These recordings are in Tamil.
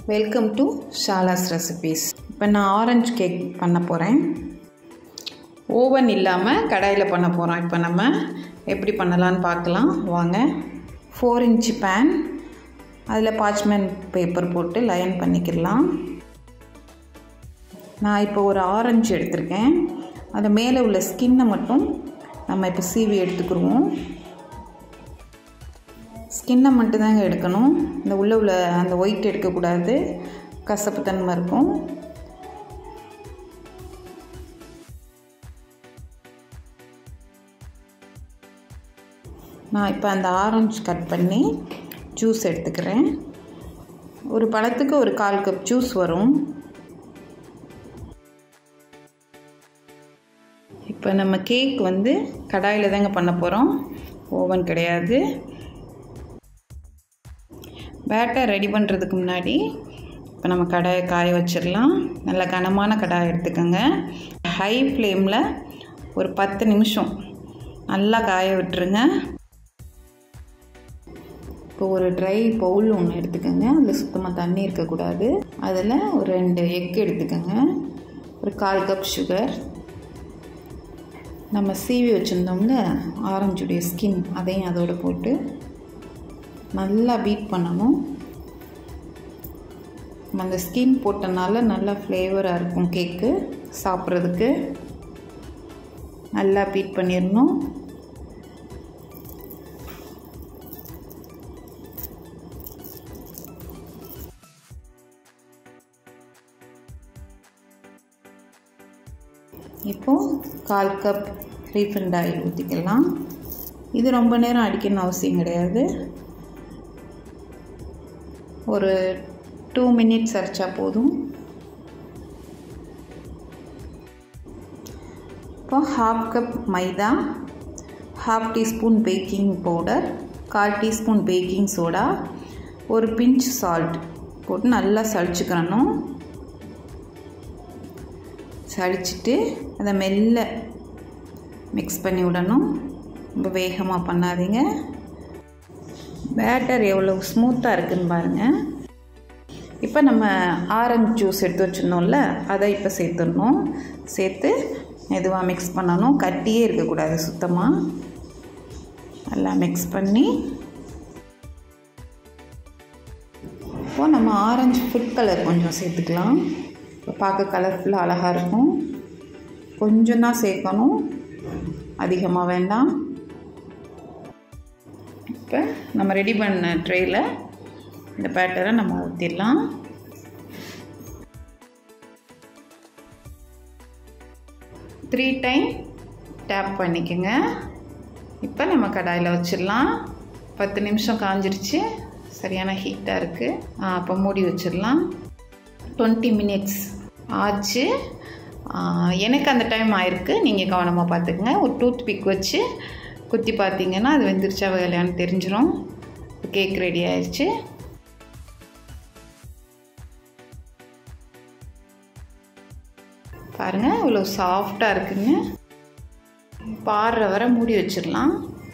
வெல்கம் டு ஷாலாஸ் ரெசிபீஸ் இப்போ நான் ஆரஞ்சு கேக் பண்ண போகிறேன் ஓவன் இல்லாமல் கடாயில் பண்ண போகிறோம் இப்போ நம்ம எப்படி பண்ணலான்னு பார்க்கலாம் வாங்க ஃபோர் இன்ச்சு பேன் அதில் பார்ச்மெண்ட் பேப்பர் போட்டு லயன் பண்ணிக்கிடலாம் நான் இப்போ ஒரு ஆரஞ்சு எடுத்திருக்கேன் அது மேலே உள்ள ஸ்கின்னை மட்டும் நம்ம இப்போ சீவி எடுத்துக்கிடுவோம் ஸ்கின்னை மட்டும்தாங்க எடுக்கணும் இந்த உள்ளே உள்ள அந்த ஒயிட் எடுக்கக்கூடாது கசப்பு தன்மை இருக்கும் நான் இப்போ அந்த ஆரஞ்சு கட் பண்ணி ஜூஸ் எடுத்துக்கிறேன் ஒரு பழத்துக்கு ஒரு கால் கப் ஜூஸ் வரும் இப்போ நம்ம கேக் வந்து கடாயில் தாங்க பண்ண போகிறோம் ஓவன் கிடையாது பேட்டர் ரெடி பண்ணுறதுக்கு முன்னாடி இப்போ நம்ம கடாயை காய வச்சிடலாம் நல்ல கனமான கடாயை எடுத்துக்கோங்க ஹை ஃப்ளேமில் ஒரு பத்து நிமிஷம் நல்லா காய விட்டுருங்க இப்போ ஒரு ட்ரை பவுல் ஒன்று எடுத்துக்கோங்க அதில் சுத்தமாக தண்ணி இருக்கக்கூடாது அதில் ஒரு ரெண்டு எக் எடுத்துக்கோங்க ஒரு கால் கப் சுகர் நம்ம சீவி வச்சுருந்தோம்ல ஆரஞ்சுடைய ஸ்கின் அதையும் அதோடு போட்டு நல்லா பீட் பண்ணணும் அந்த ஸ்கின் போட்டனால நல்லா ஃப்ளேவராக இருக்கும் கேக்கு சாப்பிட்றதுக்கு நல்லா பீட் பண்ணிடணும் இப்போது கால் கப் ரீஃபண்ட் ஆயில் ஊற்றிக்கலாம் இது ரொம்ப நேரம் அடிக்கணும்னு அவசியம் கிடையாது ஒரு டூ மினிட்ஸ் அரைச்சா போதும் இப்போ half cup maida half teaspoon baking powder கால் டீஸ்பூன் பேக்கிங் சோடா ஒரு பிஞ்ச் சால்ட் போட்டு நல்லா சளிச்சுக்கிறணும் சளிச்சிட்டு அதை மெல்ல மிக்ஸ் பண்ணி விடணும் ரொம்ப வேகமாக பண்ணாதீங்க பேட்டர் எவ்வளோ ஸ்மூத்தாக இருக்குதுன்னு பாருங்கள் இப்போ நம்ம ஆரஞ்சு ஜூஸ் எடுத்து வச்சுருந்தோம்ல அதை இப்போ சேர்த்துடணும் சேர்த்து மெதுவாக மிக்ஸ் பண்ணணும் கட்டியே இருக்கக்கூடாது சுத்தமாக நல்லா மிக்ஸ் பண்ணி இப்போது நம்ம ஆரஞ்சு ஃபுட் கலர் கொஞ்சம் சேர்த்துக்கலாம் இப்போ பார்க்க கலர்ஃபுல்லாக அழகாக இருக்கும் கொஞ்சம் தான் சேர்க்கணும் அதிகமாக வேண்டாம் இப்போ நம்ம ரெடி பண்ண ட்ரேயில் இந்த பேட்டரை நம்ம ஊற்றிடலாம் த்ரீ டைம் டேப் பண்ணிக்கோங்க இப்போ நம்ம கடாயில் வச்சிடலாம் பத்து நிமிஷம் காஞ்சிருச்சு சரியான ஹீட்டாக இருக்குது அப்போ மூடி வச்சிடலாம் டுவெண்ட்டி மினிட்ஸ் ஆச்சு எனக்கு அந்த டைம் ஆயிருக்கு நீங்கள் கவனமாக பார்த்துக்குங்க ஒரு டூத் பிக் வச்சு குத்தி பார்த்தீங்கன்னா அது வெந்துருச்சா வேலையான்னு தெரிஞ்சிடும் கேக் ரெடி ஆயிடுச்சு பாருங்கள் இவ்வளோ சாஃப்டாக இருக்குங்க பாடுற வரை மூடி வச்சிடலாம்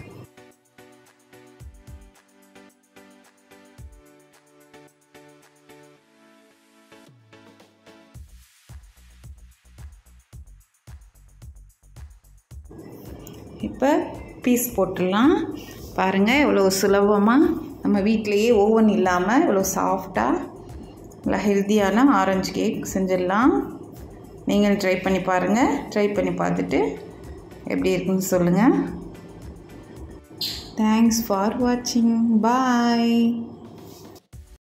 இப்போ பீஸ் போட்டுடலாம் பாருங்கள் எவ்வளோ சுலபமாக நம்ம வீட்டிலையே ஓவன் இல்லாமல் இவ்வளோ சாஃப்டாக நல்லா ஹெல்த்தியான ஆரஞ்சு கேக் செஞ்சிடலாம் நீங்கள் ட்ரை பண்ணி பாருங்கள் ட்ரை பண்ணி பார்த்துட்டு எப்படி இருக்குன்னு சொல்லுங்கள் தேங்க்ஸ் ஃபார் வாட்சிங் பாய்